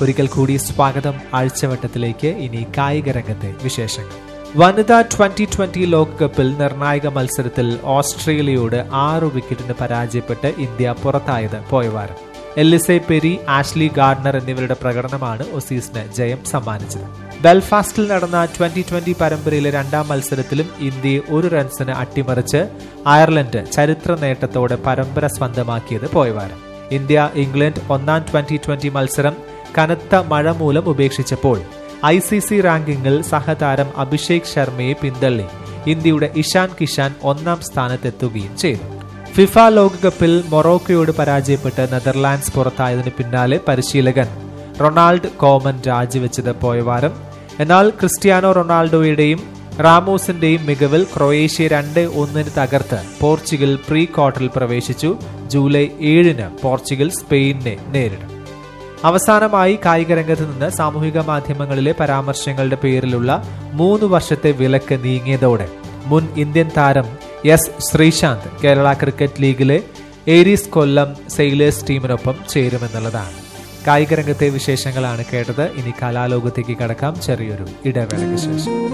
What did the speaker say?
ഒരിക്കൽ കൂടി സ്വാഗതം ആഴ്ചവട്ടത്തിലേക്ക് ഇനി കായിക രംഗത്തെ വിശേഷങ്ങൾ വനിതാ ട്വന്റി ട്വന്റി ലോകകപ്പിൽ നിർണായക മത്സരത്തിൽ ഓസ്ട്രേലിയയോട് ആറു വിക്കറ്റിന് പരാജയപ്പെട്ട് ഇന്ത്യ പുറത്തായത് പോയവാരം എല്ലിസെ പെരി ആഷ്ലി ഗാർഡനർ എന്നിവരുടെ പ്രകടനമാണ് ഒസീസിന് ജയം സമ്മാനിച്ചത് ബെൽഫാസ്റ്റിൽ നടന്ന ട്വന്റി ട്വന്റി പരമ്പരയിലെ രണ്ടാം മത്സരത്തിലും ഇന്ത്യയെ ഒരു റൺസിന് അട്ടിമറിച്ച് അയർലൻഡ് ചരിത്ര നേട്ടത്തോടെ പരമ്പര സ്വന്തമാക്കിയത് പോയവാരം ഇന്ത്യ ഇംഗ്ലണ്ട് ഒന്നാം ട്വന്റി ട്വന്റി മത്സരം കനത്ത മഴ മൂലം ഉപേക്ഷിച്ചപ്പോൾ ഐ സി സി റാങ്കിങ്ങിൽ സഹതാരം അഭിഷേക് ശർമ്മയെ പിന്തള്ളി ഇന്ത്യയുടെ ഇഷാൻ കിഷാൻ ഒന്നാം സ്ഥാനത്തെത്തുകയും ചെയ്തു ഫിഫ ലോകകപ്പിൽ മൊറോക്കോയോട് പരാജയപ്പെട്ട് നെതർലാൻഡ്സ് പുറത്തായതിന് പിന്നാലെ പരിശീലകൻ റൊണാൾഡ് കോമൻ രാജിവെച്ചത് പോയവാരം എന്നാൽ ക്രിസ്ത്യാനോ റൊണാൾഡോയുടെയും റാമോസിന്റെയും മികവിൽ ക്രൊയേഷ്യ രണ്ട് ഒന്നിന് തകർത്ത് പോർച്ചുഗൽ പ്രീ ക്വാർട്ടറിൽ പ്രവേശിച്ചു ജൂലൈ ഏഴിന് പോർച്ചുഗൽ സ്പെയിനിനെ നേരിടും അവസാനമായി കായിക രംഗത്ത് നിന്ന് സാമൂഹിക മാധ്യമങ്ങളിലെ പരാമർശങ്ങളുടെ പേരിലുള്ള മൂന്ന് വർഷത്തെ വിലക്ക് നീങ്ങിയതോടെ മുൻ ഇന്ത്യൻ താരം എസ് ശ്രീശാന്ത് കേരള ക്രിക്കറ്റ് ലീഗിലെ ഏരീസ് കൊല്ലം സെയിലേഴ്സ് ടീമിനൊപ്പം ചേരുമെന്നുള്ളതാണ് കായിക രംഗത്തെ വിശേഷങ്ങളാണ് കേട്ടത് ഇനി കലാലോകത്തേക്ക് കടക്കാം ചെറിയൊരു ഇടവേളയ്ക്ക് ശേഷം